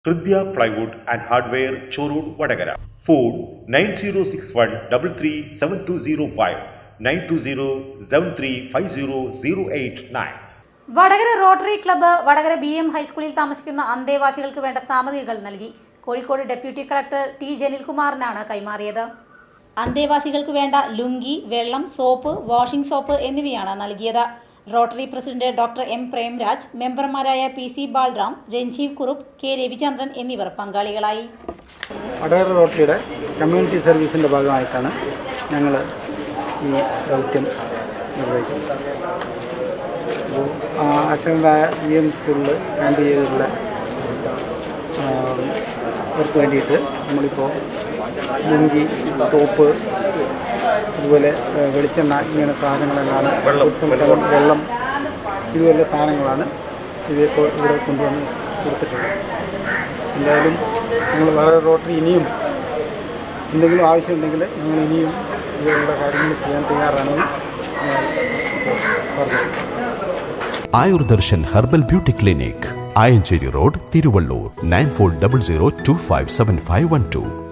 Hridya plywood and hardware Chorur Vadakara phone nine zero six one double three seven two zero five nine two zero seven three five zero zero eight nine Vadakara rotary club Vadakara B M ഹൈസ്കൂളിൽ താമസിക്കുന്ന അന്തേവാസികൾക്ക് വേണ്ട സാമഗ്രികൾ നൽകി Kozhikode deputy collector T ജനിൽകുമാറിനാണ് കൈമാറിയത് അന്തേവാസികൾക്ക് വേണ്ട ലുങ്കി വെള്ളം സോപ്പ് വാഷിംഗ് സോപ്പ് എന്നിവയാണ് നൽകിയത് rotary president doctor M Premraj മെമ്പർമാരായ P C Balram Ranjeev Kurup K Ravichandran എന്നിവർ പങ്കാളികളായി വടകര റോട്ടറിയുടെ കമ്മ്യൂണിറ്റി സർവീസിൻ്റെ ഭാഗമായിട്ടാണ് ഞങ്ങൾ ഈ ദൗത്യം നിർവഹിക്കുന്നത് അപ്പോൾ ആശ്രമമായ ജി എം സ്കൂളിൽ ക്യാമ്പ് ചെയ്തിട്ടുള്ള ആ, അവർക്ക് വേണ്ടിയിട്ട് നമ്മളിപ്പോൾ ലുങ്കി സോപ്പ് അതുപോലെ ആ, വെളിച്ചെണ്ണ ഇങ്ങനെ സാധനങ്ങളെല്ലാം വെള്ളം വെള്ളം ഇതുപോലെ സാധനങ്ങളാണ് ഇതിപ്പോൾ ഇവിടെ കൊണ്ടുവന്ന് കൊടുത്തിട്ടുള്ളത് എന്തായാലും ഞങ്ങൾ വളരെ റോട്ടറി ഇനിയും എന്തെങ്കിലും ആവശ്യമുണ്ടെങ്കിൽ ഞങ്ങൾ ഇനിയും ഇതുപോലുള്ള കാര്യങ്ങൾ ചെയ്യാൻ തയ്യാറാണെന്ന് ഞാൻ പറഞ്ഞു Ayurdarshan herbal beauty clinic Ayanchery road Thiruvallur nine four double zero two five seven five one to